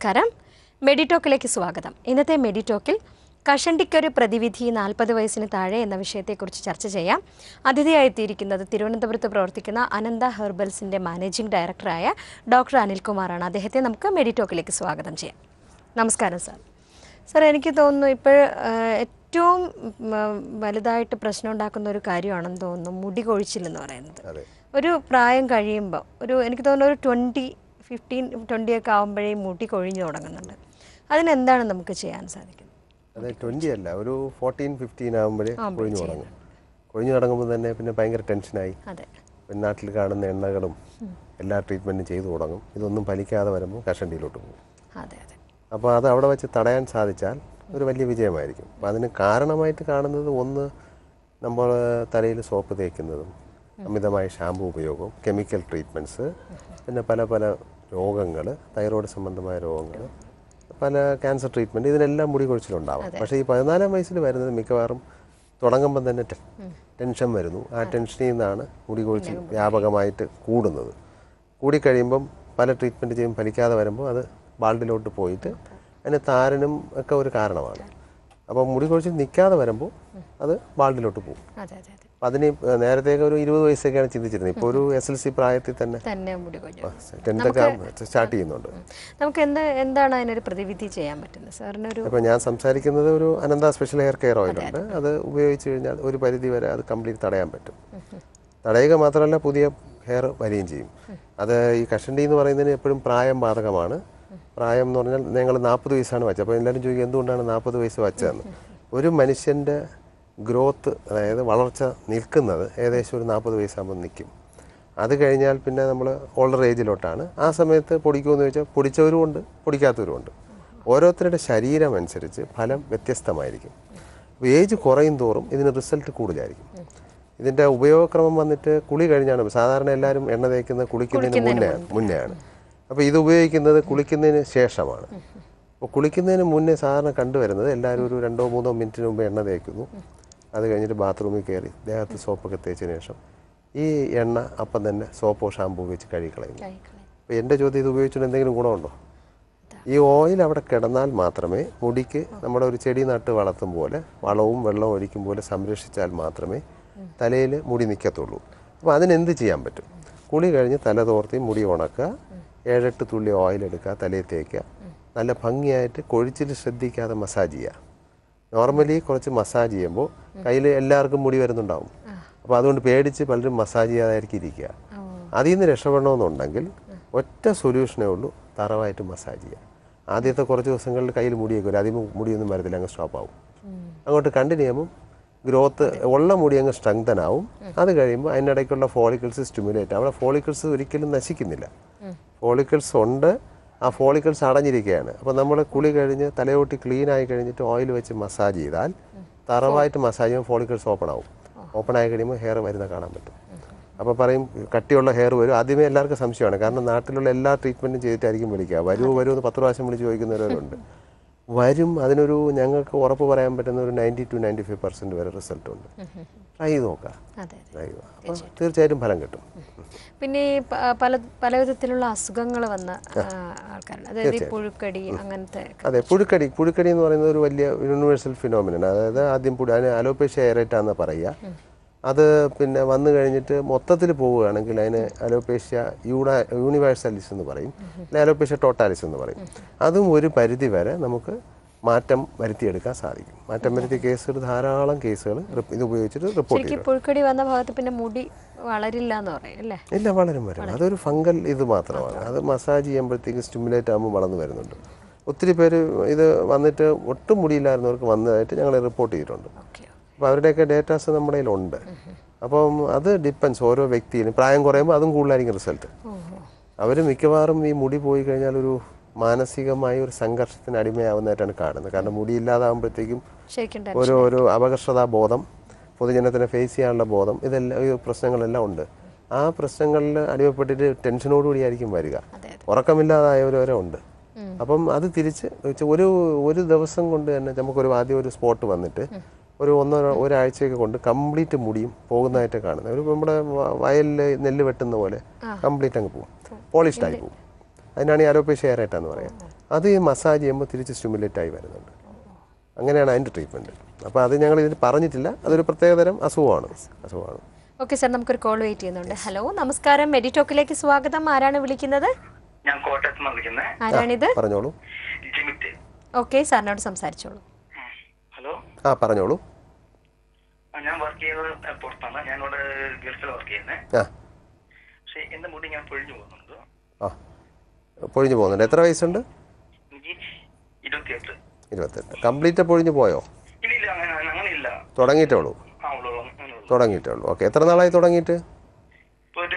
നമസ്കാരം മെഡിറ്റോക്കിലേക്ക് സ്വാഗതം ഇന്നത്തെ മെഡിറ്റോക്കിൽ കഷണ്ടിക്കൊരു പ്രതിവിധി നാൽപ്പത് വയസ്സിന് താഴെ എന്ന വിഷയത്തെക്കുറിച്ച് ചർച്ച ചെയ്യാം അതിഥിയായെത്തിയിരിക്കുന്നത് തിരുവനന്തപുരത്ത് പ്രവർത്തിക്കുന്ന അനന്ത ഹെർബൽസിൻ്റെ മാനേജിംഗ് ഡയറക്ടറായ ഡോക്ടർ അനിൽകുമാറാണ് അദ്ദേഹത്തെ നമുക്ക് മെഡിറ്റോക്കിലേക്ക് സ്വാഗതം ചെയ്യാം നമസ്കാരം സാർ സാർ എനിക്ക് തോന്നുന്നു ഇപ്പോൾ ഏറ്റവും ഉം, വലുതായിട്ട് പ്രശ്നം ഉണ്ടാക്കുന്ന ഒരു കാര്യമാണെന്ന് തോന്നുന്നു മുടി കൊഴിച്ചിലെന്ന് പറയുന്നത് അതെ ഒരു പ്രായം കഴിയുമ്പോൾ ഒരു എനിക്ക് തോന്നുന്നു ഒരു ട്വൻറ്റി ഫിഫ്റ്റീൻ ട്വൻറ്റി ഒക്കെ ആകുമ്പോഴേ മുടി കൊഴിഞ്ഞു തുടങ്ങുന്നുണ്ട് അതിനെന്താണ് നമുക്ക് ചെയ്യാൻ സാധിക്കുന്നത് അതെ ട്വൻറ്റി അല്ല ഒരു ഫോർട്ടീൻ ഫിഫ്റ്റീൻ ആകുമ്പോഴേ കൊഴിഞ്ഞു തുടങ്ങും കൊഴിഞ്ഞു തുടങ്ങുമ്പോൾ തന്നെ പിന്നെ ഭയങ്കര ടെൻഷനായി അതെ പിന്നെ നാട്ടിൽ കാണുന്ന എണ്ണകളും എല്ലാ ട്രീറ്റ്മെൻറ്റും ചെയ്തു തുടങ്ങും ഇതൊന്നും ഫലിക്കാതെ വരുമ്പോൾ കഷണ്ടിയിലോട്ട് പോകും അതെ അതെ അപ്പോൾ അത് അവിടെ വെച്ച് തടയാൻ സാധിച്ചാൽ ഒരു വലിയ വിജയമായിരിക്കും അപ്പോൾ അതിന് കാരണമായിട്ട് കാണുന്നത് ഒന്ന് നമ്മൾ തലയിൽ സോപ്പ് തേക്കുന്നതും അമിതമായ ഷാമ്പു ഉപയോഗവും കെമിക്കൽ ട്രീറ്റ്മെൻറ്റ്സ് പിന്നെ പല പല രോഗങ്ങൾ തൈറോയ്ഡ് സംബന്ധമായ രോഗങ്ങൾ പല ക്യാൻസർ ട്രീറ്റ്മെൻറ്റ് ഇതിനെല്ലാം മുടി കൊഴിച്ചിലുണ്ടാവും പക്ഷേ ഈ പതിനാലാം വയസ്സിൽ വരുന്നത് മിക്കവാറും തുടങ്ങുമ്പം തന്നെ ടെ- ടെൻഷൻ വരുന്നു ആ ടെൻഷനിൽ നിന്നാണ് മുടി കൊഴിച്ചിൽ വ്യാപകമായിട്ട് കൂടുന്നത് കൂടിക്കഴിയുമ്പം പല ട്രീറ്റ്മെൻറ്റ് ചെയ്യും ഫലിക്കാതെ വരുമ്പോൾ അത് ബാൾഡിലോട്ട് പോയിട്ട് അതിന് താരനും ഒക്കെ ഒരു കാരണമാണ് അപ്പോൾ മുടി കൊഴിച്ചിൽ നിൽക്കാതെ വരുമ്പോൾ അത് ബാൾഡിലോട്ട് പോകും അതെ അതെ അതെ അപ്പം അതിന് നേരത്തേക്ക് ഒരു ഇരുപത് വയസ്സൊക്കെയാണ് ചിന്തിച്ചിരുന്നത് ഇപ്പോൾ ഒരു എസ് എൽ സി പ്രായത്തിൽ തന്നെ തന്നെ മുടി കൊഴിഞ്ഞു ടെൻത്തൊക്കെ സ്റ്റാർട്ട് ചെയ്യുന്നുണ്ട് നമുക്ക് എന്ത് എന്താണ് അതിനൊരു പ്രതിവിധി ചെയ്യാൻ പറ്റുന്നത് സാറിനൊരു അപ്പോൾ ഞാൻ സംസാരിക്കുന്നത് ഒരു അനന്ത സ്പെഷ്യൽ ഹെയർ കെയർ ഓയിലുണ്ട് അത് ഉപയോഗിച്ച് കഴിഞ്ഞാൽ ഒരു പരിധി വരെ അത് കംപ്ലീറ്റ് തടയാൻ പറ്റും തടയുക മാത്രമല്ല പുതിയ ഹെയർ വരികയും ചെയ്യും അത് ഈ കഷണ്ടി എന്ന് പറയുന്നതിന് എപ്പോഴും പ്രായം ബാധകമാണ് പ്രായം എന്ന് പറഞ്ഞാൽ ഞങ്ങൾ നാൽപ്പത് വയസ്സാണ് വെച്ചത് അപ്പോൾ എല്ലാവരും ചോദിക്കും എന്തുകൊണ്ടാണ് നാൽപ്പത് വയസ്സ് വെച്ചതെന്ന് ഒരു മനുഷ്യൻ്റെ ഗ്രോത്ത് അതായത് വളർച്ച നിൽക്കുന്നത് ഏകദേശം ഒരു നാൽപ്പത് വയസ്സാകുമ്പോൾ നിൽക്കും അത് കഴിഞ്ഞാൽ പിന്നെ നമ്മൾ ഓൾഡർ ഏജിലോട്ടാണ് ആ സമയത്ത് പൊടിക്കുമെന്ന് ചോദിച്ചാൽ പൊടിച്ചവരും ഉണ്ട് പൊടിക്കാത്തവരും ഉണ്ട് ഓരോരുത്തരുടെ ശരീരം അനുസരിച്ച് ഫലം വ്യത്യസ്തമായിരിക്കും അപ്പോൾ ഏജ് കുറയും തോറും ഇതിന് റിസൾട്ട് കൂടുതലായിരിക്കും ഇതിൻ്റെ ഉപയോഗക്രമം വന്നിട്ട് കുളി കഴിഞ്ഞാണ് സാധാരണ എല്ലാവരും എണ്ണ തേക്കുന്നത് കുളിക്കുന്നതിന് മുന്നേ മുന്നെയാണ് അപ്പോൾ ഇത് ഉപയോഗിക്കുന്നത് കുളിക്കുന്നതിന് ശേഷമാണ് അപ്പോൾ കുളിക്കുന്നതിന് മുന്നേ സാധാരണ കണ്ടുവരുന്നത് എല്ലാവരും ഒരു രണ്ടോ മൂന്നോ മിനിറ്റിന് മുമ്പ് എണ്ണ തേക്കുന്നു അത് കഴിഞ്ഞിട്ട് ബാത്റൂമിൽ കയറി ദേഹത്ത് സോപ്പൊക്കെ തേച്ചതിന് ശേഷം ഈ എണ്ണ അപ്പം തന്നെ സോപ്പോ ഷാമ്പൂ ഉപയോഗിച്ച് കഴുകിക്കളയുന്നു കഴിക്കളെ അപ്പോൾ എൻ്റെ ചോദ്യം ഇത് ഉപയോഗിച്ചുകൊണ്ട് എന്തെങ്കിലും ഗുണമുണ്ടോ ഈ ഓയിൽ അവിടെ കിടന്നാൽ മാത്രമേ മുടിക്ക് നമ്മുടെ ഒരു ചെടി നട്ട് വളർത്തും പോലെ വളവും വെള്ളവും ഒഴിക്കും പോലെ സംരക്ഷിച്ചാൽ മാത്രമേ തലയിൽ മുടി നിൽക്കത്തുള്ളൂ അപ്പോൾ അതിനെന്ത് ചെയ്യാൻ പറ്റും കുളി കഴിഞ്ഞ് തല തോർത്തി മുടി ഉണക്കുക ഏഴെട്ട് തുള്ളി ഓയിൽ എടുക്കുക തലയിൽ തേക്കുക നല്ല ഭംഗിയായിട്ട് കൊഴിച്ചിൽ ശ്രദ്ധിക്കാതെ മസാജ് ചെയ്യുക നോർമലി കുറച്ച് മസാജ് ചെയ്യുമ്പോൾ കയ്യിൽ എല്ലാവർക്കും മുടി വരുന്നുണ്ടാവും അപ്പോൾ അതുകൊണ്ട് പേടിച്ച് പലരും മസാജ് ചെയ്യാതായിരിക്കും ഇരിക്കുക അതിൽ നിന്ന് രക്ഷപ്പെടണമെന്നുണ്ടെങ്കിൽ ഒറ്റ സൊല്യൂഷനേ ഉള്ളൂ തറവായിട്ട് മസാജ് ചെയ്യുക ആദ്യത്തെ കുറച്ച് ദിവസങ്ങളിൽ കയ്യിൽ മുടിയൊക്കെ വരും ആദ്യം മുടിയൊന്നും വരത്തില്ല അങ്ങ് സ്റ്റോപ്പ് ആവും അങ്ങോട്ട് കണ്ടിന്യൂ ചെയ്യുമ്പോൾ ഗ്രോത്ത് ഉള്ള മുടി അങ്ങ് സ്ട്രെങ്തൻ ആവും അത് കഴിയുമ്പോൾ അതിനിടയ്ക്കുള്ള ഫോളിക്കിൾസ് സ്റ്റിമുലേറ്റ് അവിടെ ഫോളിക്കിൾസ് ഒരിക്കലും നശിക്കുന്നില്ല ഫോളിക്കിൾസ് ഉണ്ട് ആ ഫോളിക്കിൾസ് അടഞ്ഞിരിക്കുകയാണ് അപ്പോൾ നമ്മൾ കുളി കഴിഞ്ഞ് തലയോട്ടി ക്ലീൻ ആയി കഴിഞ്ഞിട്ട് ഓയിൽ വെച്ച് മസാജ് ചെയ്താൽ തറവായിട്ട് മസാജ് ചെയ്യുമ്പോൾ ഫോളിക്കിൾസ് ഓപ്പൺ ആവും ഓപ്പൺ ആയി കഴിയുമ്പോൾ ഹെയർ വരുന്ന കാണാൻ പറ്റും അപ്പോൾ പറയും കട്ടിയുള്ള ഹെയർ വരും ആദ്യമേ എല്ലാവർക്കും സംശയമാണ് കാരണം നാട്ടിലുള്ള എല്ലാ ട്രീറ്റ്മെൻറ്റും ചെയ്തിട്ടായിരിക്കും വിളിക്കുക വരൂ വരൂ എന്ന് പത്ത് പ്രാവശ്യം വിളിച്ച് ചോദിക്കുന്നവരുണ്ട് വരും അതിനൊരു ഞങ്ങൾക്ക് ഉറപ്പ് പറയാൻ പറ്റുന്ന ഒരു ninety two ninety five percent വരെ റിസൾട്ട് ഉണ്ട് ട്രൈ ചെയ്ത് നോക്കാം അതെ അതെ ട്രൈ ചെയ്യുക അപ്പോൾ തീർച്ചയായിട്ടും ഫലം കിട്ടും പിന്നെ ഈ പ- പല പല വിധത്തിലുള്ള അസുഖങ്ങൾ വന്ന ആ, ആൾക്കാരുണ്ട് അതായത് ഈ പുഴുക്കടി അങ്ങനത്തെ അതെ പുഴുക്കടി പുഴുക്കടി എന്ന് പറയുന്നത് ഒരു വലിയ യൂണിവേഴ്സൽ ഫിനോമിനൻ അതായത് ആദ്യം പുഴു അതിന് അലോപേഷ്യ എയറേറ്റാന്ന് പറയുക അത് പിന്നെ വന്നു കഴിഞ്ഞിട്ട് മൊത്തത്തിൽ പോവുകയാണെങ്കിൽ അതിന് അലോപേഷ്യ യൂണ യൂണിവേഴ്സലിസ് എന്ന് പറയും അല്ലെങ്കിൽ അലോപേഷ്യ ടോട്ടാലിസ് എന്ന് പറയും അതും ഒരു പരിധി വരെ നമുക്ക് മാറ്റം വരുത്തിയെടുക്കാൻ സാധിക്കും മാറ്റം വരുത്തിയ കേസുകൾ ധാരാളം കേസുകൾ ഇത് ഉപയോഗിച്ചിട്ട് റിപ്പോർട്ട് ചെയ്തു ശരിക്കും പുഴുക്കടി വന്ന ഭാഗത്ത് പിന്നെ മുടി വളരില്ല എന്ന് പറയും അല്ലേ ഇല്ല വളരും വരും അതൊരു ഫംഗൽ ഇത് മാത്രമാണ് അത് മസാജ് ചെയ്യുമ്പോഴത്തേക്ക് സ്റ്റിമുലേറ്റ് ആകുമ്പോൾ വളർന്നു വരുന്നുണ്ട് ഒത്തിരി പേര് ഇത് വന്നിട്ട് ഒട്ടും മുടിയില്ലായിരുന്നവർക്ക് വന്നതായിട്ട് ഞങ്ങൾ റിപ്പോർട്ട് ചെയ്തിട്ടുണ്ട് ഓക്കെ അപ്പോൾ അവരുടെയൊക്കെ ഡേറ്റാസ് നമ്മുടെ കയ്യിലുണ്ട് അപ്പം അത് ഡിപ്പെൻസ് ഓരോ വ്യക്തിയിലും പ്രായം കുറയുമ്പോൾ അതും കൂടുതലായിരിക്കും റിസൾട്ട് ഓഹോ അവർ മിക്കവാറും ഈ മുടി പോയി കഴിഞ്ഞാൽ ഒരു മാനസികമായ ഒരു സംഘർഷത്തിന് അടിമയാവുന്നതായിട്ടാണ് കാണുന്നത് കാരണം മുടി ഇല്ലാതാകുമ്പോഴത്തേക്കും ശരിക്കും ടെ- ഒരു ഒരു അപകർഷതാ ബോധം പൊതുജനത്തിനെ ഫേസ് ചെയ്യാനുള്ള ബോധം ഇതെല്ലാം ഈ പ്രശ്നങ്ങളെല്ലാം ഉണ്ട് ആ പ്രശ്നങ്ങളിൽ അടിമപ്പെട്ടിട്ട് ടെൻഷനോടുകൂടിയായിരിക്കും വരിക അതെ അതെ ഉറക്കമില്ലാതായവർ വരെ ഉണ്ട് അപ്പം അത് തിരിച്ച് വെച്ച് ഒരു ഒരു ദിവസം കൊണ്ട് തന്നെ നമുക്കൊരു ആദ്യം ഒരു സ്പോട്ട് വന്നിട്ട് ഒരു ഒന്നോ ഒരാഴ്ചയൊക്കെ കൊണ്ട് കംപ്ലീറ്റ് മുടിയും പോകുന്നതായിട്ട് കാണുന്നത് ഒരു നമ്മുടെ വ- വയലിൽ നെല്ല് വെട്ടുന്ന പോലെ കംപ്ലീറ്റ് അങ്ങ് പോകും പോളിഷ്ഡ് ആയി പോകും അതിനാണ് ഈ അലോപേഷ്യ എയറേറ്റാന്ന് പറയാം അത് ഈ മസാജ് ചെയ്യുമ്പോൾ തിരിച്ച് സ്റ്റിമുലേറ്റ് ആയി വരുന്നുണ്ട് അങ്ങനെയാണ് അതിൻ്റെ ട്രീറ്റ്മെൻറ്റ് അപ്പോൾ അത് ഞങ്ങൾ ഇതിൽ പറഞ്ഞിട്ടില്ല അതൊരു പ്രത്യേകതരം അസുഖമാണ് അസുഖമാണ് ഓക്കെ സാർ നമുക്കൊരു കോൾ വെയിറ്റ് ചെയ്യുന്നുണ്ട് ഹലോ നമസ്കാരം മെഡിറ്റോക്കിലേക്ക് സ്വാഗതം ആരാണ് വിളിക്കുന്നത് ഞാൻ കോട്ടയത്ത് നിന്ന് വിളിക്കുന്നത് ആരാണിത് പറഞ്ഞോളൂ ജിമിറ്റ് ഓക്കെ സാറിനോട് സംസാരിച്ചോളൂ ഹലോ ആ പറഞ്ഞോളൂ ആ, ഞാൻ വർക്ക് ചെയ്യുന്നത് പുറത്താണ് ഞാനിവിടെ ഗൾഫിൽ വർക്ക് ചെയ്യുന്നത് ആ പക്ഷെ എന്റെ മുടി ഞാൻ പൊഴിഞ്ഞു പോകുന്നുണ്ട് ആ പൊഴിഞ്ഞു പോകുന്നുണ്ട് എത്ര വയസ്സുണ്ട് എനിക്ക് ഇരുപത്തിയെട്ട് ഇരുപത്തെട്ട് കംപ്ലീറ്റ് പൊഴിഞ്ഞു പോയോ ഇല്ല ഇല്ല അങ്ങനെ അങ്ങനെ ഇല്ല തുടങ്ങിയിട്ടേ ഉള്ളൂ ആ ഉള്ളൂ ഉള്ളൂ, അങ്ങനെ ഉള്ളൂ തുടങ്ങിയിട്ടേ ഉള്ളൂ ഓക്കെ എത്ര നാളായി തുടങ്ങിയിട്ട് ഇപ്പൊ ഒരു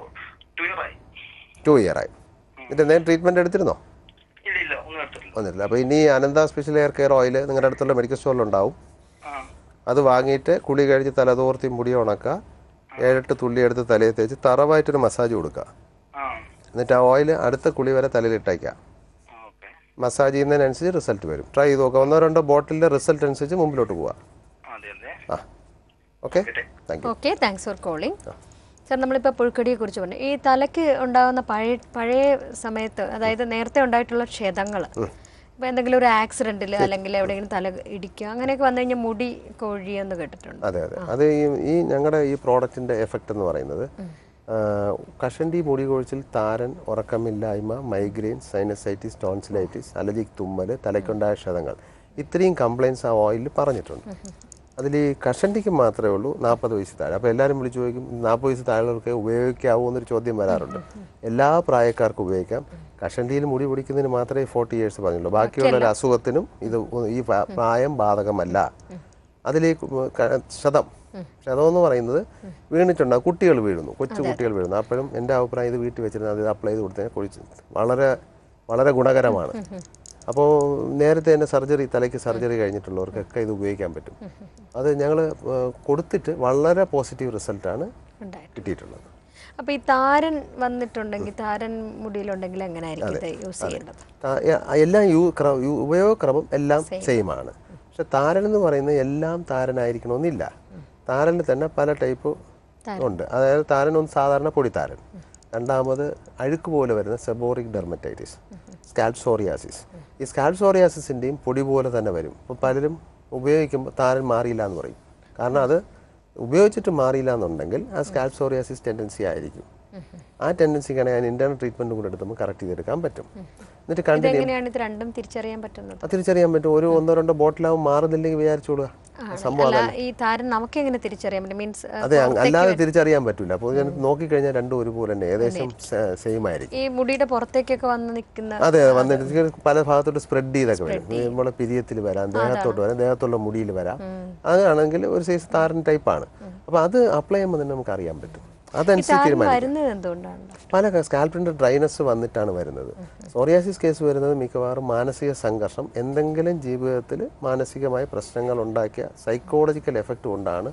ടു ഇയർ ആയി ടു ഇയർ ആയി ഇതിൻ്റെ എന്തെങ്കിലും ട്രീറ്റ്മെൻറ്റ് എടുത്തിരുന്നോ ഇല്ല ഇല്ല ഒന്നും എടുത്തിട്ടില്ല ഒന്നുമില്ല അപ്പോൾ ഇനി Anantha special hair care oil നിങ്ങളുടെ അടുത്തുള്ള മെഡിക്കൽ സ്റ്റോറിലുണ്ടാവും ആ അത് വാങ്ങിയിട്ട് കുളി കഴിച്ച് തലതോർത്തി മുടി ഉണക്കുക ഏഴെട്ട് തുള്ളി എടുത്ത് തലയിൽ തേച്ച് തറവായിട്ടൊരു മസാജ് കൊടുക്കുക ആ എന്നിട്ട് ആ ഓയിൽ അടുത്ത കുളി വരെ തലയിൽ ഇട്ടേക്കാം ആ ഓക്കെ മസാജ് ചെയ്യുന്നതിനനുസരിച്ച് റിസൾട്ട് വരും ട്രൈ ചെയ്ത് നോക്കുക ഒന്നോ രണ്ടോ ബോട്ടിലിൻ്റെ റിസൾട്ട് അനുസരിച്ച് മുമ്പിലോട്ട് പോവുക അതെ അതെ ആ okay thank you okay thanks for calling sir നമ്മളിപ്പോൾ പുഴുക്കടിയെ കുറിച്ച് പറഞ്ഞു ഈ തലയ്ക്ക് ഉണ്ടാകുന്ന പഴയ പഴയ സമയത്ത് അതായത് നേരത്തെ ഉണ്ടായിട്ടുള്ള ക്ഷതങ്ങൾ ഇപ്പോൾ എന്തെങ്കിലും ഒരു ആക്സിഡൻറ്റിൽ അല്ലെങ്കിൽ എവിടെയെങ്കിലും തല ഇടിക്കുക അങ്ങനെയൊക്കെ വന്നു കഴിഞ്ഞാൽ മുടി കൊഴിയെന്ന് കേട്ടിട്ടുണ്ട് അതെ അതെ അത് ഈ ഈ ഞങ്ങളുടെ ഈ പ്രോഡക്റ്റിൻ്റെ എഫക്റ്റ് എന്ന് പറയുന്നത് ആ, കഷണ്ടി മുടി കൊഴിച്ചിൽ താരൻ ഉറക്കമില്ലായ്മ മൈഗ്രെയിൻ സൈനസൈറ്റിസ് ടോൺസിലൈറ്റിസ് അലർജിക് തുമ്മൽ തലയ്ക്കുണ്ടായ ക്ഷതങ്ങൾ ഇത്രയും കംപ്ലയിൻസ് ആ ഓയിലിൽ പറഞ്ഞിട്ടുണ്ട് അതിൽ ഈ കഷണ്ടിക്ക് മാത്രമേ ഉള്ളൂ നാൽപ്പത് വയസ്സ് താഴെ അപ്പോൾ എല്ലാവരും വിളിച്ചു ചോദിക്കും നാൽപ്പത് വയസ്സ് താഴെയുള്ളവർക്ക് ഉപയോഗിക്കാവൂ എന്നൊരു ചോദ്യം വരാറുണ്ട് എല്ലാ പ്രായക്കാർക്കും ഉപയോഗിക്കാം കഷണ്ടിയിൽ മുടി പിടിക്കുന്നതിന് മാത്രമേ ഫോർട്ടി ഇയേഴ്സ് പറഞ്ഞുള്ളൂ ബാക്കിയുള്ള ഒരു അസുഖത്തിനും ഇത് ഈ പ്രാ- പ്രായം ബാധകമല്ല അതിലേക്ക് ശതം ശതം എന്ന് പറയുന്നത് വീണിട്ടുണ്ടാകും കുട്ടികൾ വീഴുന്നു കൊച്ചു കുട്ടികൾ വീഴുന്നു അപ്പോഴും എൻ്റെ അഭിപ്രായം ഇത് വീട്ടിൽ വെച്ചിരുന്ന അത് അപ്ലൈ ചെയ്ത് കൊടുത്തതിനെ കുഴിച്ച് വളരെ വളരെ ഗുണകരമാണ് അപ്പോൾ നേരത്തെ തന്നെ സർജറി തലയ്ക്ക് സർജറി കഴിഞ്ഞിട്ടുള്ളവർക്കൊക്കെ ഇത് ഉപയോഗിക്കാൻ പറ്റും അത് ഞങ്ങൾ കൊടുത്തിട്ട് വളരെ പോസിറ്റീവ് റിസൾട്ടാണ് ഉണ്ടായിട്ട് കിട്ടിയിട്ടുള്ളത് അപ്പോൾ ഈ താരൻ വന്നിട്ടുണ്ടെങ്കിൽ താരൻ മുടിയിലുണ്ടെങ്കിൽ എങ്ങനെയായിരിക്കും ഇത് യൂസ് ചെയ്യേണ്ടത് താ- എ- എല്ലാം യൂ ക്ര- യൂ- ഉപയോഗക്രമം എല്ലാം സെയിം ആണ് പക്ഷെ താരൻ എന്ന് പറയുന്നത് എല്ലാം താരനായിരിക്കണമെന്നില്ല താരനിൽ തന്നെ പല ടൈപ്പ് ഉണ്ട് അതായത് താരൻ ഒന്ന് സാധാരണ പൊടിത്താരൻ രണ്ടാമത് അഴുക്ക് പോലെ വരുന്ന സെബോറിക് ഡെർമറ്റൈറ്റിസ് സ്കാൽസോറിയാസിസ് ഈ സ്കാൽസോറിയാസിൻ്റെയും പൊടി പോലെ തന്നെ വരും അപ്പോൾ പലരും ഉപയോഗിക്കുമ്പോൾ താരൻ മാറിയില്ല എന്ന് പറയും കാരണം അത് ഉപയോഗിച്ചിട്ട് മാറിയില്ല എന്നുണ്ടെങ്കിൽ ആ സ്കാൽസോറിയാസിസ് ടെൻഡൻസി ആയിരിക്കും ആ ടെൻഡൻസിക്കാണെങ്കിൽ അതിന് ഇന്റേണൽ ട്രീറ്റ്മെൻറ്റ് കൂടെ എടുത്തുമ്പോൾ കറക്റ്റ് ചെയ്തെടുക്കാൻ പറ്റും എന്നിട്ട് കണ്ടിന്യൂ ഇതെങ്ങനെയാണ് ഇത് രണ്ടും തിരിച്ചറിയാൻ പറ്റുന്നത് അത് തിരിച്ചറിയാൻ പറ്റും ഒരു ഒന്നോ രണ്ടോ ബോട്ടിലാവും മാറുന്നില്ലെങ്കിൽ വിചാരിച്ചോളുക സംഭവം അല്ല ഈ താരൻ നമുക്ക് എങ്ങനെ തിരിച്ചറിയാൻ പറ്റും മീൻസ് അതെ അങ് അല്ലാതെ തിരിച്ചറിയാൻ പറ്റില്ല അപ്പോൾ ഞാൻ നോക്കിക്കഴിഞ്ഞാൽ രണ്ടും ഒരുപോലെ തന്നെ ഏകദേശം സെയിം ആയിരിക്കും ഈ മുടിയുടെ പുറത്തേക്കൊക്കെ വന്ന് നിൽക്കുന്ന അതെ വന്നിട്ട് ഇത് പല ഭാഗത്തോട്ട് സ്പ്രെഡ് ചെയ്തൊക്കെ വരും ഈ നമ്മളെ പിരിയത്തിൽ വരാം ദേഹത്തോട്ട് വരാം ദേഹത്തുള്ള മുടിയിൽ വരാം അതാണെങ്കിൽ ഒരു സൈസ് താരൻ ടൈപ്പാണ് അപ്പോൾ അത് അപ്ലൈ ചെയ്യുമ്പോൾ തന്നെ നമുക്ക് അറിയാൻ പറ്റും അതനുസരിച്ച് താരൻ തീരുമാനിക്കും വരുന്നത് എന്തുകൊണ്ടാണ് പല സ്കാൽപ്പിൻ്റെ ഡ്രൈനസ് വന്നിട്ടാണ് വരുന്നത് സോറിയാസിസ് കേസ് വരുന്നത് മിക്കവാറും മാനസിക സംഘർഷം എന്തെങ്കിലും ജീവിതത്തിൽ മാനസികമായ പ്രശ്നങ്ങൾ ഉണ്ടാക്കിയ സൈക്കോളജിക്കൽ എഫക്റ്റ് കൊണ്ടാണ്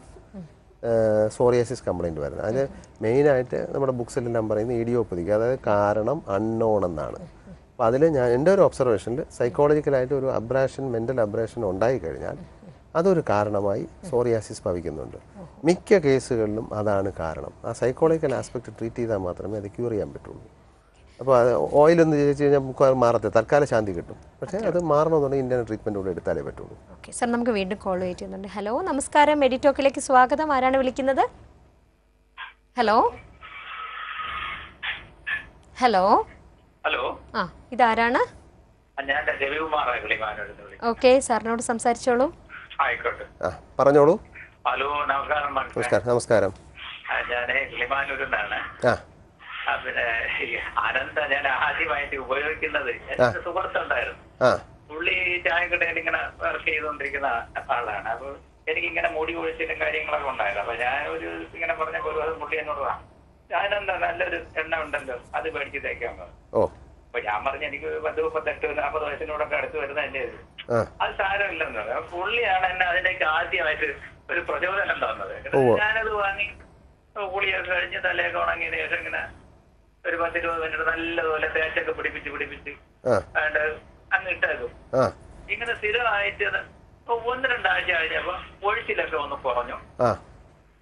സോറിയാസിസ് കംപ്ലൈൻറ്റ് വരുന്നത് അതിന് മെയിനായിട്ട് നമ്മുടെ ബുക്സിലെല്ലാം പറയുന്നത് ഇഡിയോപ്പതിക്ക് അതായത് കാരണം അൺനോൺ എന്നാണ് അപ്പോൾ അതിൽ ഞാൻ എൻ്റെ ഒരു ഒബ്സർവേഷനിൽ സൈക്കോളജിക്കലായിട്ട് ഒരു അബ്രാഷൻ മെൻ്റൽ അബ്രാഷൻ ഉണ്ടായിക്കഴിഞ്ഞാൽ അതൊരു കാരണമായി സോറിയാസിസ് ഭവിക്കുന്നുണ്ട് മിക്ക കേസുകളിലും അതാണ് കാരണം ആ സൈക്കോളജിക്കൽ ആസ്പെക്ട് ട്രീറ്റ് ചെയ്താൽ മാത്രമേ അത് ക്യൂർ ചെയ്യാൻ പറ്റുള്ളൂ അപ്പോൾ അത് ഓയിലൊന്ന് ചോദിച്ചു കഴിഞ്ഞാൽ മുക്കാൽ മാറത്തെ തൽക്കാല ശാന്തി കിട്ടും പക്ഷേ അത് മാറണമെന്നുണ്ടെങ്കിൽ ഇന്ത്യൻ ട്രീറ്റ്മെൻറ്റ് കൂടെ എടുത്താലേ പറ്റുള്ളൂ ഓക്കെ സാർ നമുക്ക് വീണ്ടും കോൾ വെയിറ്റ് ചെയ്യുന്നുണ്ട് ഹലോ നമസ്കാരം മെഡിറ്റോക്കിലേക്ക് സ്വാഗതം ആരാണ് വിളിക്കുന്നത് ഹലോ ഹലോ ഹലോ ആ ഇതാരാണ് ഞാൻ രവികുമാറാണ് വിളിമാനോട് വിളി ഓക്കെ സാറിനോട് സംസാരിച്ചോളൂ ആയിക്കോട്ടെ ആ പറഞ്ഞോളൂ ഹലോ നമസ്കാരം മക്കളെ. നമസ്കാരം നമസ്കാരം ആ, ഞാനേ കിളിമാനൂരിൽ നിന്നാണ് ആ ആ, പിന്നെ ഈ അനന്ത ഞാൻ ആദ്യമായിട്ട് ഉപയോഗിക്കുന്നത് എന്റെ സുഹൃത്തുണ്ടായിരുന്നു ആ പുള്ളി ചായക്കടയിൽ ഇങ്ങനെ വർക്ക് ചെയ്തുകൊണ്ടിരിക്കുന്ന ആളാണ് അപ്പൊ എനിക്കിങ്ങനെ മുടി ഒഴിച്ചിലും കാര്യങ്ങളൊക്കെ ഉണ്ടായിരുന്നു അപ്പൊ ഞാൻ ഒരു ഇങ്ങനെ പറഞ്ഞപ്പോ ഒരു ദിവസം പുള്ളി എന്നോട് പറഞ്ഞു ഞാനെന്താ നല്ലൊരു എണ്ണ ഉണ്ടല്ലോ അത് മേടിച്ച് തേക്കാൻ പറഞ്ഞു ഓ അപ്പൊ ഞാൻ പറഞ്ഞു എനിക്ക് പത്ത് മുപ്പത്തെട്ട് നാൽപ്പത് വയസ്സിനോടൊക്കെ അടുത്ത് വരുന്നതല്ലേ ഇത് ആ അത് സാരമില്ലെന്ന് പറഞ്ഞു അപ്പൊ പുള്ളിയാണ് എന്നെ അതിലേക്ക് ആദ്യമായിട്ട് ഒരു പ്രചോദനം തന്നത് ഉവ്വ്. ഞാനത് വാങ്ങി പുളിയൊക്കെ കഴിഞ്ഞ് തലയൊക്കെ ഉണങ്ങിയതിന് ശേഷം ഇങ്ങനെ ഒരു പത്തിരുപത് മിനിറ്റ് നല്ലതുപോലെ തേച്ചൊക്കെ പിടിപ്പിച്ച് പിടിപ്പിച്ച് ആ അതുകൊണ്ട് അങ്ങ് ഇട്ടേക്കും ആ ഇങ്ങനെ സ്ഥിരമായിട്ട് അത് ഒന്ന് രണ്ടാഴ്ച കഴിഞ്ഞപ്പോ ഒഴിച്ചിലൊക്കെ ഒന്ന് കുറഞ്ഞു ആ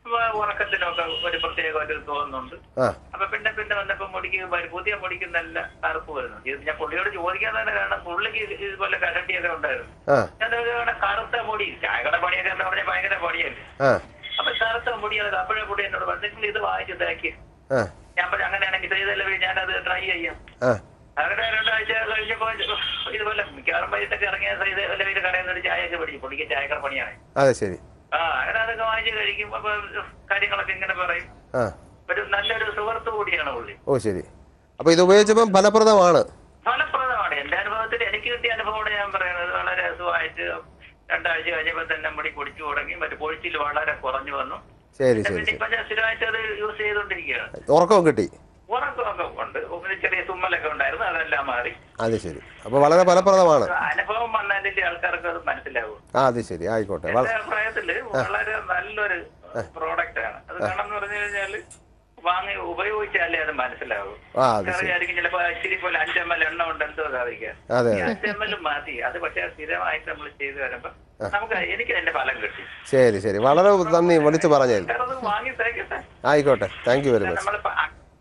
വ- ഉറക്കത്തിനൊക്കെ ഒരു പ്രത്യേക ഒരു തോന്നുന്നുണ്ട് ആ അപ്പൊ പിന്നെ പിന്നെ വന്നപ്പോ മുടിക്ക് വ- പുതിയ മുടിക്ക് നല്ല കറുപ്പ് വരുന്നു ഇത് ഞാൻ പുള്ളിയോട് ചോദിക്കാൻ തന്നെ കാരണം പുള്ളിക്ക് ഇത് ഇതുപോലെ കരണ്ടിയൊക്കെ ഉണ്ടായിരുന്നു ആ ഞാൻ ഒരു കറുത്ത മുടി ചായകട പണിയൊക്കെ എന്ന് പറഞ്ഞാൽ ഭയങ്കര പണിയല്ലേ ആ അപ്പൊ കറുത്ത മുടിയാണ് അപ്പോഴേ കൂടി എന്നോട് പറഞ്ഞു നിങ്ങൾ ഇത് വാങ്ങിച്ചു തേക്ക് ആ ഞാൻ പറഞ്ഞു അങ്ങനെയാണെങ്കിൽ ചെയ്തല്ലേ ഞാനത് ട്രൈ ചെയ്യാം ആ അങ്ങനെ രണ്ടാഴ്ച കഴിഞ്ഞപ്പോ ഇതുപോലെ മിക്കവാറും വൈകിട്ടൊക്കെ ഇറങ്ങിയ സൈഡ് അല്ലെങ്കിൽ കടയിൽ നിന്ന് ഒരു ചായയൊക്കെ പിടിക്കും പുള്ളിക്ക് ചായക്കട പണിയാണ് അതെ ശരി ആ അങ്ങനെ അതൊക്കെ വാങ്ങിച്ച് കഴിക്കും അപ്പൊ കാര്യങ്ങളൊക്കെ ഇങ്ങനെ പറയും ആ ഒരു നല്ലൊരു സുഹൃത്ത് കൂടിയാണ് പുള്ളി ഓ ശരി അപ്പോൾ ഇത് ഉപയോഗിച്ചപ്പം ഫലപ്രദമാണ് ഫലപ്രദമാണ് എന്റെ അനുഭവത്തിൽ എനിക്ക് കിട്ടിയ അനുഭവമാണ് ഞാൻ പറയുന്നത് വളരെ രസമായിട്ട് രണ്ടാഴ്ച കഴിഞ്ഞപ്പോ തന്നെ മുടി പൊടിച്ചു തുടങ്ങി മറ്റു പൊഴിച്ചിൽ വളരെ കുറഞ്ഞു വന്നു ശരി ശരി പിന്നെ ശരി ഇപ്പൊ ഞാൻ സ്ഥിരമായിട്ട് അത് യൂസ് ചെയ്തുകൊണ്ടിരിക്കുകയാണ് ഉറക്കവും കിട്ടി ഉറക്കമൊക്കെ ഉണ്ട് ഒരു ചെറിയ തുമ്മലൊക്കെ ഉണ്ടായിരുന്നു അതെല്ലാം മാറി അത് ശരി അപ്പോൾ വളരെ ഫലപ്രദമാണ് അനുഭവം വന്നതിന്റെ ആൾക്കാർക്ക് അത് മനസ്സിലാവും ആ അത് ശരി ആയിക്കോട്ടെ വള- എന്റെ അഭിപ്രായത്തില് വളരെ നല്ലൊരു പ്രോഡക്റ്റ് ആണ് അത് കാരണം എന്ന് പറഞ്ഞു കഴിഞ്ഞാല് വാങ്ങി ഉപയോഗിച്ചാലേ അത് മനസ്സിലാവും ആ അത് ശരി അറിയായിരിക്കും ചിലപ്പോ ഇച്ചിരി പോലെ അഞ്ചെമ്മൽ എണ്ണ ഉണ്ട് എന്തോ സാധിക്കാം അതെ ഈ അതെ അഞ്ചെമ്മൽ മതി അത് പക്ഷെ സ്ഥിരമായിട്ട് നമ്മൾ ചെയ്തു വരുമ്പോ നമുക്ക് എനിക്ക് അതിന്റെ ഫലം കിട്ടി ശരി ശരി വളരെ നന്ദി വിളിച്ച് പറഞ്ഞതിൽ കാരണം അത് വാങ്ങി തേക്കട്ടെ ആയിക്കോട്ടെ താങ്ക് യു വെരി മച്ച് നമ്മളിപ്പോ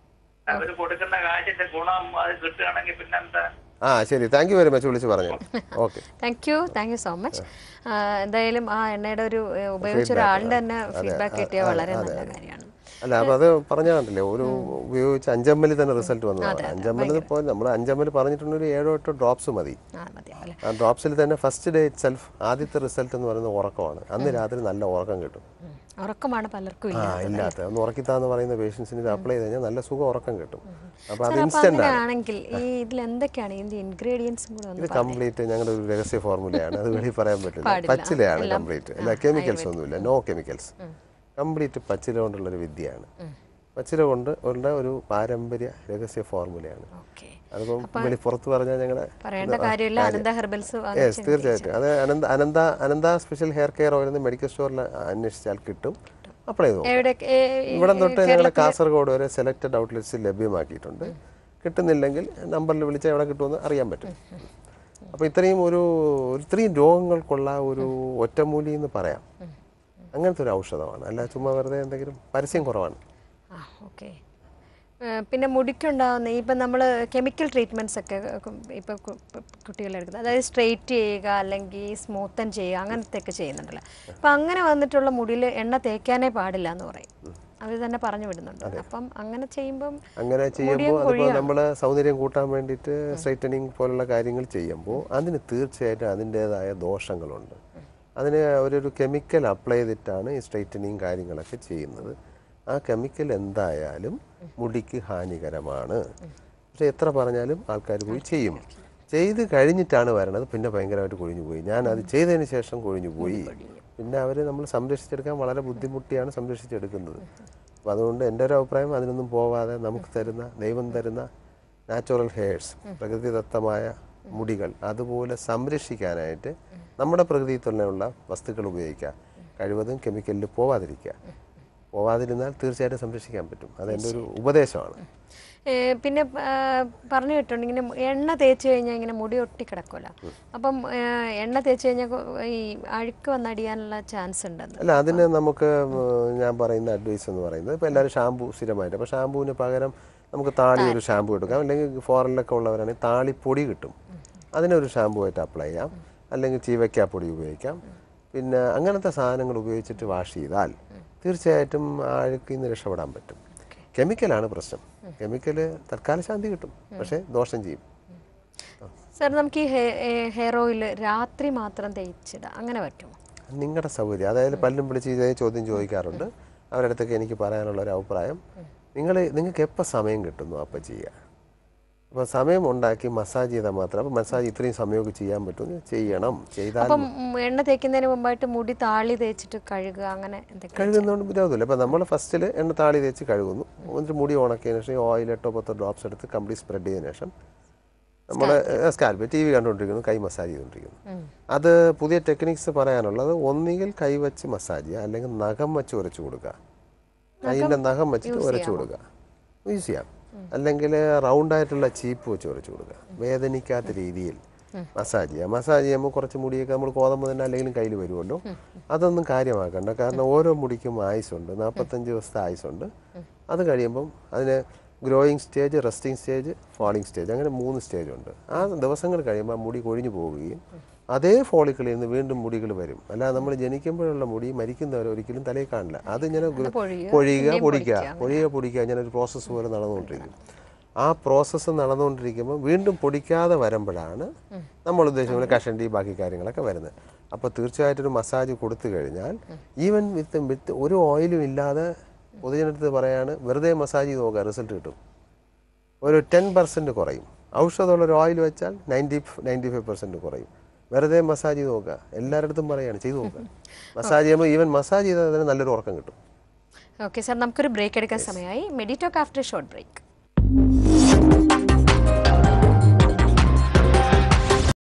അവര് കൊടുക്കുന്ന കാശിന്റെ ഗുണം അത് കിട്ടുകയാണെങ്കിൽ പിന്നെന്താ ആ ശരി താങ്ക് യു വെരി മച്ച് വിളിച്ച് പറഞ്ഞു okay thank you thank you so much എന്തായാലും ആ എണ്ണയുടെ ഒരു ഏഹ്, ഉപയോഗിച്ച ഒരാളുടെ തന്നെ ഫീഡ്ബാക്ക് കിട്ടിയ വളരെ നല്ല കാര്യമാണ് അല്ല അപ്പൊ അത് പറഞ്ഞ കണ്ടില്ലേ ഒരു ഉപയോഗിച്ച് അഞ്ചമ്മലിൽ തന്നെ റിസൾട്ട് വന്നതാണ് അഞ്ചമ്മലിൽ ഇപ്പോൾ നമ്മൾ അഞ്ചമ്മൽ പറഞ്ഞിട്ടുണ്ട് ഒരു ഏഴോ എട്ടോ ഡ്രോപ്സ് മതി ആ മതിയാവും അല്ലേ ആ ഡ്രോപ്സിൽ തന്നെ ഫസ്റ്റ് ഡേ ഇറ്റ് സെൽഫ് ആദ്യത്തെ റിസൾട്ട് എന്ന് പറയുന്നത് ഉറക്കമാണ് അന്ന് രാത്രി നല്ല ഉറക്കം കിട്ടും ഉം. ഉറക്കമാണ് പലർക്കും ആ ഇല്ല ഇല്ലാത്ത ഒന്ന് ഉറക്കിത്താന്ന് പറയുന്ന പേഷ്യൻസിന് ഇത് അപ്ലൈ ചെയ്ത് കഴിഞ്ഞാൽ നല്ല സുഖം ഉറക്കം കിട്ടും അപ്പോൾ അത് സാർ, അപ്പൊ ഇൻസ്റ്റന്റ് ആണ് അങ്ങനെയാണെങ്കിൽ ഈ ഇതിൽ എന്തൊക്കെയാണ് ഇതിന്റെ ഇൻഗ്രീഡിയൻസും കൂടെ ഒന്ന് ഇത് കംപ്ലീറ്റ് ഞങ്ങളുടെ ഒരു രഹസ്യ ഫോർമുലയാണ് അത് വെളി പറയാൻ പറ്റില്ല പാടില്ല. പച്ചിലയാണ് കംപ്ലീറ്റ് അല്ല കെമിക്കൽസ് ഒന്നുമില്ല നോ കെമിക്കൽസ് കംപ്ലീറ്റ് പച്ചില കൊണ്ടുള്ളൊരു വിദ്യയാണ് പച്ചില കൊണ്ട് ഉള്ള ഒരു പാരമ്പര്യ രഹസ്യ ഫോർമുലയാണ് ഓക്കെ അതിപ്പം വെളി പുറത്ത് പറഞ്ഞാൽ ഞങ്ങളുടെ പറയേണ്ട കാര്യമില്ല അനന്ത ഹെർബൽസ് യെസ് തീർച്ചയായിട്ടും അത് Anantha Anantha Anantha special hair care oil എന്ന് മെഡിക്കൽ സ്റ്റോറിൽ അന്വേഷിച്ചാൽ കിട്ടും അപ്ലൈ ചെയ്തു എവിടെ ഇവിടെ തൊട്ട് ഞങ്ങൾ കാസർഗോഡ് വരെ സെലക്റ്റഡ് ഔട്ട്ലെറ്റ്സ് ലഭ്യമാക്കിയിട്ടുണ്ട് കിട്ടുന്നില്ലെങ്കിൽ നമ്പറിൽ വിളിച്ചാൽ എവിടെ കിട്ടുമെന്ന് അറിയാൻ പറ്റും അപ്പോൾ ഇത്രയും ഒരു ഇത്രയും രോഗങ്ങൾക്കുള്ള ഒരു ഒറ്റമൂലി എന്ന് പറയാം അങ്ങനത്തെ ഒരു ഔഷധമാണ് അല്ല ചുമ്മാ വെറുതെ എന്തെങ്കിലും പരസ്യം കുറവാണ് ആ ഓക്കെ പിന്നെ മുടിക്കുണ്ടാകുന്ന ഇപ്പം നമ്മൾ കെമിക്കൽ ട്രീറ്റ്മെൻറ്റ്സ് ഒക്കെ ഇപ്പോൾ കുട്ടികളെടുക്കുന്നത് അതായത് സ്ട്രെയിറ്റ് ചെയ്യുക അല്ലെങ്കിൽ സ്മൂത്തൻ ചെയ്യുക അങ്ങനത്തെ ഒക്കെ ചെയ്യുന്നുണ്ടല്ലോ അപ്പം അങ്ങനെ വന്നിട്ടുള്ള മുടിയിൽ എണ്ണ തേക്കാനേ പാടില്ല എന്ന് പറയും അവർ തന്നെ പറഞ്ഞു വിടുന്നുണ്ട് അപ്പം അങ്ങനെ ചെയ്യുമ്പം അങ്ങനെ ചെയ്യുമ്പോൾ അതിപ്പോൾ നമ്മൾ സൗന്ദര്യം കൂട്ടാൻ വേണ്ടിയിട്ട് സ്ട്രൈറ്റനിങ് പോലുള്ള കാര്യങ്ങൾ ചെയ്യുമ്പോൾ അതിന് തീർച്ചയായിട്ടും അതിൻ്റേതായ ദോഷങ്ങളുണ്ട് അതിന് അവരൊരു കെമിക്കൽ അപ്ലൈ ചെയ്തിട്ടാണ് ഈ സ്ട്രൈറ്റനിങ് കാര്യങ്ങളൊക്കെ ചെയ്യുന്നത് ആ കെമിക്കൽ എന്തായാലും മുടിക്ക് ഹാനികരമാണ് പക്ഷെ എത്ര പറഞ്ഞാലും ആൾക്കാർ പോയി ചെയ്യും ചെയ്ത് കഴിഞ്ഞിട്ടാണ് വരണത് പിന്നെ ഭയങ്കരമായിട്ട് കൊഴിഞ്ഞു പോയി ഞാൻ അത് ചെയ്തതിന് ശേഷം കൊഴിഞ്ഞു പോയി പിന്നെ അവർ നമ്മൾ സംരക്ഷിച്ചെടുക്കാൻ വളരെ ബുദ്ധിമുട്ടിയാണ് സംരക്ഷിച്ചെടുക്കുന്നത് അപ്പോൾ അതുകൊണ്ട് എൻ്റെ ഒരു അഭിപ്രായം അതിനൊന്നും പോവാതെ നമുക്ക് തരുന്ന ദൈവം തരുന്ന നാച്ചുറൽ ഹെയർസ് പ്രകൃതിദത്തമായ മുടികൾ അതുപോലെ സംരക്ഷിക്കാനായിട്ട് നമ്മുടെ പ്രകൃതിയിൽ തന്നെയുള്ള വസ്തുക്കൾ ഉപയോഗിക്കുക കഴിവതും കെമിക്കലിൽ പോവാതിരിക്കുക പോവാതിരുന്നാൽ തീർച്ചയായിട്ടും സംരക്ഷിക്കാൻ പറ്റും അതെൻ്റെ ഒരു ഉപദേശമാണ് ഏ, പിന്നെ ആ, പറഞ്ഞു കേട്ടിട്ടുണ്ട് ഇങ്ങനെ എണ്ണ തേച്ച് കഴിഞ്ഞാൽ ഇങ്ങനെ മുടി ഒട്ടിക്കിടക്കുമല്ലോ അപ്പം ഏ, എണ്ണ തേച്ച് കഴിഞ്ഞാൽ കൊ- ഈ അഴുക്ക് വന്നടിയാനുള്ള ചാൻസ് ഉണ്ടെന്ന് അല്ല അതിന് നമുക്ക് ഉം, ഞാൻ പറയുന്ന അഡ്വൈസ് എന്ന് പറയുന്നത് ഇപ്പോൾ എല്ലാവരും ഷാമ്പു സ്ഥിരമായിട്ട് അപ്പോൾ ഷാമ്പുവിന് പകരം നമുക്ക് താളി ഒരു ഷാമ്പു എടുക്കാം അല്ലെങ്കിൽ ഫോറിനിലൊക്കെ ഉള്ളവരാണെങ്കിൽ താളിപ്പൊടി കിട്ടും അതിനൊരു ഷാമ്പു ആയിട്ട് അപ്ലൈ ചെയ്യാം അല്ലെങ്കിൽ ചീവയ്ക്കാപ്പൊടി ഉപയോഗിക്കാം പിന്നെ അങ്ങനത്തെ സാധനങ്ങൾ ഉപയോഗിച്ചിട്ട് വാഷ് ചെയ്താൽ തീർച്ചയായിട്ടും ആ അഴുക്കിൽ നിന്ന് രക്ഷപ്പെടാൻ പറ്റും കെമിക്കലാണ് പ്രശ്നം കെമിക്കൽ തൽക്കാല ശാന്തി കിട്ടും പക്ഷേ ദോഷം ചെയ്യും സാർ നമുക്ക് ഈ ഹെ- ഏ, ഹെയർ ഓയിൽ രാത്രി മാത്രം തേച്ചിടാം അങ്ങനെ പറ്റുമോ നിങ്ങളുടെ സൗകര്യം അതായത് പല്ലും പിടിച്ച് ഇതേ ചോദ്യം ചോദിക്കാറുണ്ട് അവരുടെ അടുത്തൊക്കെ എനിക്ക് പറയാനുള്ള ഒരു അഭിപ്രായം നിങ്ങൾ നിങ്ങൾക്ക് എപ്പോൾ സമയം കിട്ടുന്നു അപ്പം ചെയ്യുക അപ്പോൾ സമയം ഉണ്ടാക്കി മസാജ് ചെയ്താൽ മാത്രം അപ്പോൾ മസാജ് ഇത്രയും സമയമൊക്കെ ചെയ്യാൻ പറ്റുമെന്ന് ചെയ്യണം ചെയ്താൽ അപ്പം ഉം, എണ്ണ തേക്കുന്നതിന് മുമ്പായിട്ട് മുടി താളി തേച്ചിട്ട് കഴുകുക അങ്ങനെ എന്തെങ്കിലും കഴുകുന്നതുകൊണ്ട് വിരോധമില്ല അപ്പോൾ നമ്മൾ ഫസ്റ്റിൽ എണ്ണ താളി തേച്ച് കഴുകുന്നു എന്നിട്ട് മുടി ഉണക്കിയതിന് ശേഷം ഓയിൽ എട്ടോ പത്തോ ഡ്രോപ്സ് എടുത്ത് കംപ്ലീറ്റ് സ്പ്രെഡ് ചെയ്തതിന് ശേഷം നമ്മൾ സ്കാൽപ്പ് ടി വി കണ്ടുകൊണ്ടിരിക്കുന്നു കൈ മസാജ് ചെയ്തുകൊണ്ടിരിക്കുന്നു അത് പുതിയ ടെക്നിക്സ് പറയാനുള്ളത് ഒന്നുകിൽ കൈ വെച്ച് മസാജ് ചെയ്യുക അല്ലെങ്കിൽ നഖം വെച്ച് ഉരച്ചു കൊടുക്കുക കൈയിൻ്റെ നഖം വെച്ചിട്ട് ഉരച്ചു കൊടുക്കുക യൂസ് ചെയ്യാം അല്ലെങ്കിൽ റൗണ്ട് ആയിട്ടുള്ള ചീപ്പ് വെച്ച് ഉരച്ചു കൊടുക്കുക വേദനിക്കാത്ത രീതിയിൽ മസാജ് ചെയ്യുക മസാജ് ചെയ്യുമ്പോൾ കുറച്ച് മുടിയൊക്കെ നമ്മൾ കോതമ്പ് തന്നെ അല്ലെങ്കിലും കയ്യിൽ വരുമല്ലോ അതൊന്നും കാര്യമാക്കണ്ട കാരണം ഓരോ മുടിക്കും ആയുസുണ്ട് നാൽപ്പത്തഞ്ച് ദിവസത്തെ ആയുസുണ്ട് അത് കഴിയുമ്പം അതിന് growing stage resting stage falling stage അങ്ങനെ മൂന്ന് സ്റ്റേജ് ഉണ്ട് ആ ദിവസങ്ങൾ കഴിയുമ്പോൾ ആ മുടി കൊഴിഞ്ഞു പോവുകയും അതേ ഫോളിക്കിളിൽ നിന്ന് വീണ്ടും മുടികൾ വരും അല്ലാതെ നമ്മൾ ജനിക്കുമ്പോഴുള്ള മുടി മരിക്കുന്നവർ ഒരിക്കലും തലയിൽ കാണില്ല അത് ഇങ്ങനെ ഗ്രോ- പൊഴിയുക, പൊഴിയുക പിന്നെയും പൊടിക്കുക പൊടിക്കുക, പൊഴിയുക പൊടിക്കുക ഇങ്ങനെ ഒരു പ്രോസസ്സ് പോലെ നടന്നുകൊണ്ടിരിക്കും ആ പ്രോസസ്സ് നടന്നുകൊണ്ടിരിക്കുമ്പോൾ വീണ്ടും പൊടിക്കാതെ വരുമ്പോഴാണ് നമ്മൾ ഉദ്ദേശിക്കുന്ന പോലെ കഷണ്ടി ബാക്കി കാര്യങ്ങളൊക്കെ വരുന്നത് അപ്പോൾ തീർച്ചയായിട്ടും ഒരു മസാജ് കൊടുത്തു കഴിഞ്ഞാൽ ഈവൻ വിത്ത് വിത്ത് ഒരു ഓയിലും ഇല്ലാതെ പൊതുജനടുത്ത് പറയാണ് വെറുതെ മസാജ് ചെയ്ത് നോക്കുക റിസൾട്ട് കിട്ടും ഒരു ടെൻ പെർസെൻറ്റ് കുറയും ഔഷധമുള്ള ഒരു ഓയിൽ വെച്ചാൽ നയൻറ്റി നയൻറ്റി ഫൈവ് പെർസെൻറ്റ് കുറയും വെറുതെ മസാജ് ചെയ്ത് നോക്കുക എല്ലാവരുടെ പറയാണ് ചെയ്ത് നോക്കുക മസാജ് ചെയ്യുമ്പോൾ ഈവൻ മസാജ് ചെയ്താൽ തന്നെ നല്ലൊരു ഉറക്കം കിട്ടും ഓക്കെ സാർ നമുക്കൊരു ബ്രേക്ക് എടുക്കാൻ സമയമായി മെഡിറ്റോക്ക് ആഫ്റ്റർ ഷോർട്ട് ബ്രേക്ക്